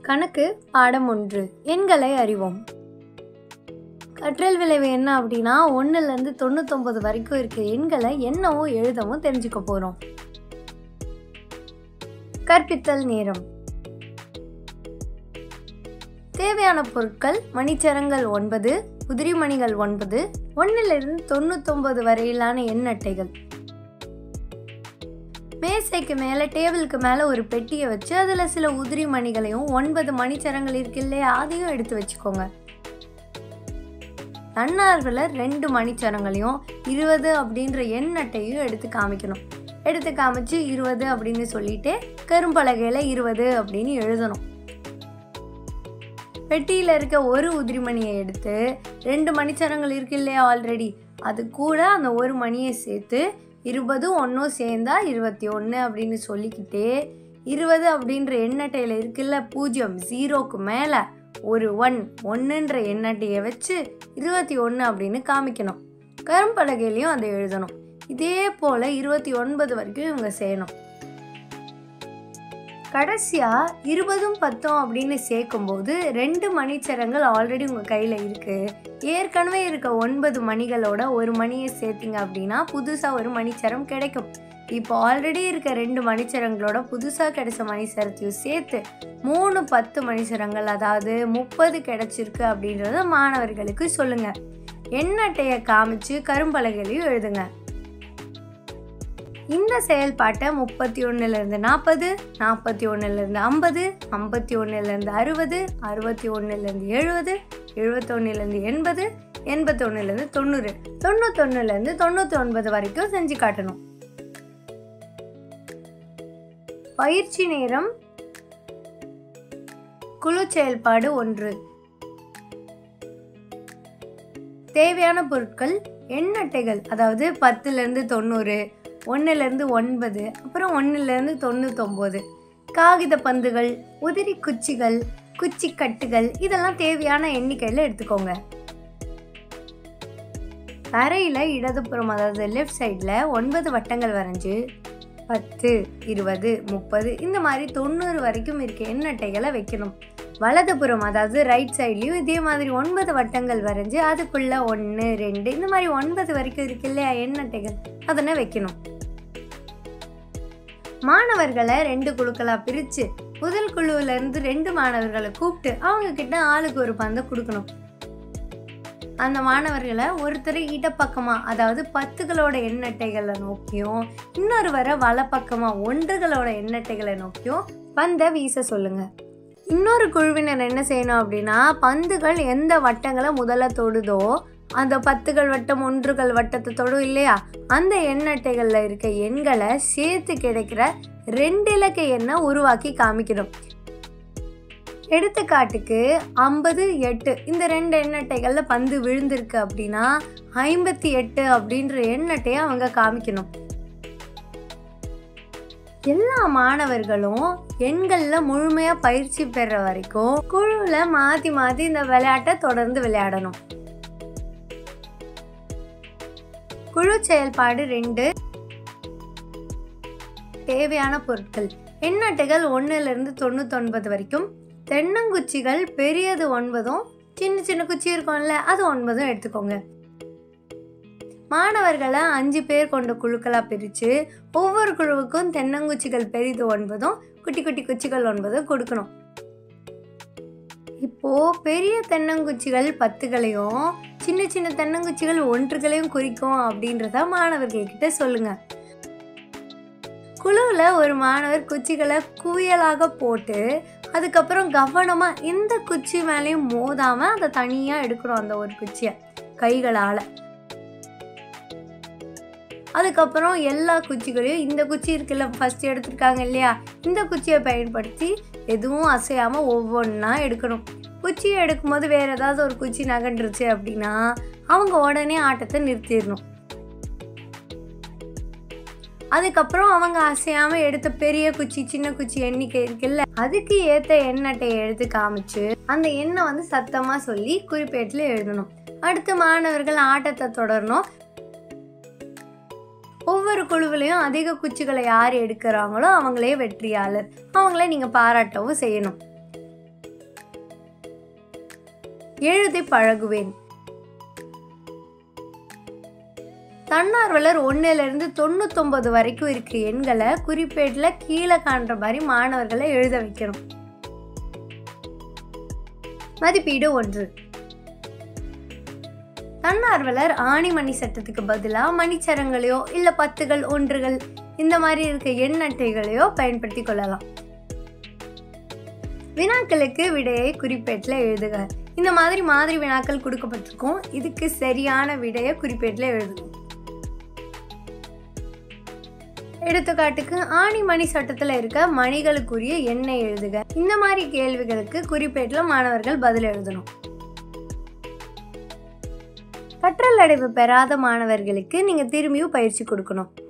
கணக்கு பாடம் ஒன்று எண்களை அறிவோம் கற்றல் விளைவு என்ன அப்படின்னா ஒன்றுலேருந்து தொண்ணூத்தொம்பது வரைக்கும் இருக்க எண்களை எண்ணவும் எழுதவும் தெரிஞ்சுக்க போகிறோம் கற்பித்தல் நேரம் தேவையான பொருட்கள் மணிச்சரங்கள் ஒன்பது உதிரி மணிகள் ஒன்பது ஒன்னிலிருந்து தொண்ணூத்தொம்பது வரையிலான எண் அட்டைகள் மேசைக்கு மேலே டேபிளுக்கு மேலே ஒரு பெட்டியை வச்சு அதில் சில உதிரி மணிகளையும் ஒன்பது மணிச்சரங்கள் இருக்கு இல்லையா அதையும் எடுத்து வச்சுக்கோங்க தன்னார்வல ரெண்டு மணிச்சரங்களையும் இருபது அப்படின்ற எண் அட்டையும் எடுத்து காமிக்கணும் எடுத்து காமிச்சு இருபது அப்படின்னு சொல்லிட்டு கரும்பலகையில் இருபது அப்படின்னு எழுதணும் பெட்டியில் இருக்க ஒரு உதிரி மணியை எடுத்து ரெண்டு மணிச்சரங்கள் இருக்கு இல்லையா ஆல்ரெடி அது கூட அந்த ஒரு மணியை சேர்த்து இருபது ஒன்றும் சேர்ந்தா இருபத்தி ஒன்று அப்படின்னு சொல்லிக்கிட்டே இருபது அப்படின்ற எண்ணட்டையில் இருக்குல்ல பூஜ்ஜியம் ஜீரோக்கு மேலே ஒரு ஒன் ஒன்றுன்ற எண்ணட்டையை வச்சு இருபத்தி ஒன்று அப்படின்னு காமிக்கணும் கரும்பலகையிலையும் அதை எழுதணும் இதே போல் இருபத்தி ஒன்பது வரைக்கும் இவங்க செய்யணும் கடைசியாக இருபதும் பத்தும் அப்படின்னு சேர்க்கும்போது ரெண்டு மணிச்சரங்கள் ஆல்ரெடி உங்கள் கையில் இருக்குது ஏற்கனவே இருக்க ஒன்பது மணிகளோட ஒரு மணியை சேர்த்திங்க அப்படின்னா புதுசாக ஒரு மணிச்சரம் கிடைக்கும் இப்போ ஆல்ரெடி இருக்க ரெண்டு மணிச்சரங்களோட புதுசாக கிடைச்ச மணிச்சரத்தையும் சேர்த்து மூணு பத்து மணிச்சரங்கள் அதாவது முப்பது கிடைச்சிருக்கு அப்படின்றத மாணவர்களுக்கு சொல்லுங்கள் எண்ணட்டையை காமிச்சு கரும்பலகையிலையும் எழுதுங்க இந்த செயல்பாட்டை முப்பத்தி ஒன்றுலேருந்து நாற்பது நாற்பத்தி ஒன்றுலேருந்து ஐம்பது ஐம்பத்தி ஒன்றுலேருந்து அறுபது அறுபத்தி ஒன்றுலேருந்து எழுபது எழுபத்தொன்னுலேருந்து எண்பது எண்பத்தொன்னுலேருந்து தொண்ணூறு தொண்ணூத்தொன்னுலேருந்து தொண்ணூற்றி ஒன்பது வரைக்கும் செஞ்சு காட்டணும் பயிற்சி நேரம் குழு செயல்பாடு ஒன்று தேவையான பொருட்கள் எண் அட்டைகள் அதாவது பத்துலேருந்து தொண்ணூறு ஒன்றுலேருந்து ஒன்பது அப்புறம் ஒன்றுலேருந்து தொண்ணூத்தொம்போது காகித பந்துகள் உதிரி குச்சிகள் குச்சி கட்டுகள் இதெல்லாம் தேவையான எண்ணிக்கையில் எடுத்துக்கோங்க அறையில் இடதுபுறம் அதாவது லெஃப்ட் சைடில் ஒன்பது வட்டங்கள் வரைஞ்சி பத்து இருபது முப்பது இந்த மாதிரி தொண்ணூறு வரைக்கும் இருக்க எண் அட்டைகளை வைக்கணும் வலதுபுறம் அதாவது ரைட் சைட்லேயும் இதே மாதிரி ஒன்பது வட்டங்கள் வரைஞ்சி அதுக்குள்ளே ஒன்று ரெண்டு இந்த மாதிரி ஒன்பது வரைக்கும் இருக்கு இல்லையா எண் அட்டைகள் அதனை வைக்கணும் மாணவர்களை ரெண்டு குழுக்களாக பிரித்து முதல் குழுவில இருந்து ரெண்டு மாணவர்களை கூப்பிட்டு அவங்க கிட்ட ஆளுக்கு ஒரு பந்தை கொடுக்கணும் அந்த மாணவர்களை ஒருத்தர் இடப்பக்கமா அதாவது பத்துகளோட எண்ணட்டைகளை நோக்கியும் இன்னொருவரை வலப்பக்கமா ஒன்றுகளோட எண்ணட்டைகளை நோக்கியும் பந்தை வீச சொல்லுங்க இன்னொரு குழுவினர் என்ன செய்யணும் அப்படின்னா பந்துகள் எந்த வட்டங்களை முதல்ல தொடுதோ அந்த பத்துகள் வட்டம் ஒன்றுகள் வட்டத்தை தொடும் இல்லையா அந்த எண்ணட்டைகளில் இருக்க எண்களை சேர்த்து கிடைக்கிற ரெண்டு இலக்க எண்ணை உருவாக்கி காமிக்கணும் எடுத்துக்காட்டுக்கு ஐம்பது எட்டு இந்த ரெண்டு எண்ணட்டைகளில் பந்து விழுந்திருக்கு அப்படின்னா ஐம்பத்தி எட்டு அப்படின்ற எண்ணட்டையை அவங்க காமிக்கணும் எல்லா மாணவர்களும் எண்களில் முழுமையாக பயிற்சி பெற வரைக்கும் குழுவில் மாற்றி மாற்றி இந்த விளையாட்டை தொடர்ந்து விளையாடணும் குழு செயல்பாடு ரெண்டு தேவையான பொருட்கள் எண்ணட்டைகள் ஒன்றுலேருந்து தொண்ணூத்தொன்பது வரைக்கும் தென்னங்குச்சிகள் பெரியது ஒன்பதும் சின்ன சின்ன குச்சி இருக்கும்ல அது ஒன்பதும் எடுத்துக்கோங்க மாணவர்களை அஞ்சு பேர் கொண்ட குழுக்களாக பிரித்து ஒவ்வொரு குழுவுக்கும் தென்னங்குச்சிகள் பெரிது ஒன்பதும் குட்டி குட்டி குச்சிகள் ஒன்பதும் கொடுக்கணும் இப்போ பெரிய தென்னங்குச்சிகள் பத்துகளையும் சின்ன சின்ன தென்னங்குச்சிகள் ஒன்றுகளையும் குறிக்கும் அப்படின்றத மாணவர்கள்கிட்ட சொல்லுங்க குழுவில் ஒரு மாணவர் குச்சிகளை குவியலாக போட்டு அதுக்கப்புறம் கவனமாக எந்த குச்சி மேலேயும் மோதாமல் அதை தனியாக எடுக்கணும் அந்த ஒரு குச்சியை கைகளால் அதுக்கப்புறம் எல்லா குச்சிகளையும் இந்த குச்சி இருக்குல்ல ஃபஸ்ட் எடுத்திருக்காங்க இல்லையா இந்த குச்சியை பயன்படுத்தி எதுவும் அசையாமல் ஒவ்வொன்றா எடுக்கணும் குச்சியை எடுக்கும்போது வேறு ஏதாவது ஒரு குச்சி நகண்டுருச்சு அப்படின்னா அவங்க உடனே ஆட்டத்தை நிறுத்திடணும் அதுக்கப்புறம் அவங்க அசையாமல் எடுத்த பெரிய குச்சி சின்ன குச்சி எண்ணிக்கை இருக்குல்ல அதுக்கு ஏற்ற எண்ணட்டையை எடுத்து காமிச்சு அந்த எண்ணை வந்து சத்தமாக சொல்லி குறிப்பேட்டில் எழுதணும் அடுத்து மாணவர்கள் ஆட்டத்தை தொடரணும் ஒவ்வொரு குழுவிலையும் அதிக குச்சிகளை யார் எடுக்கிறாங்களோ அவங்களே வெற்றியாளர் அவங்கள நீங்கள் பாராட்டவும் செய்யணும் எழுதி பழகுவேன் தன்னார்வலர் ஒன்றிலிருந்து தொண்ணூத்தொம்பது வரைக்கும் இருக்க எண்களை குறிப்பேட்டில் கீழே காண்ற மாதிரி மாணவர்களை எழுத வைக்கணும் மதிப்பீடு ஒன்று தன்னார்வலர் ஆணி மணி சட்டத்துக்கு பதிலாக மணிச்சரங்களையோ இல்லை பத்துகள் ஒன்றுகள் இந்த மாதிரி இருக்க எண் அட்டைகளையோ பயன்படுத்தி கொள்ளலாம் வினாக்களுக்கு விடையை குறிப்பேட்டில் எழுதுக இந்த மாதிரி மாதிரி வினாக்கள் கொடுக்கப்பட்டிருக்கும் இதுக்கு சரியான விடையை குறிப்பேட்டில் எழுதுங்க எடுத்துக்காட்டுக்கு ஆணி மணி சட்டத்தில் இருக்க மணிகளுக்குரிய எண்ணை எழுதுக இந்த மாதிரி கேள்விகளுக்கு குறிப்பேட்டில் மாணவர்கள் பதில் எழுதணும் கற்றல் அடைவு பெறாத மாணவர்களுக்கு நீங்கள் திரும்பியும் பயிற்சி கொடுக்கணும்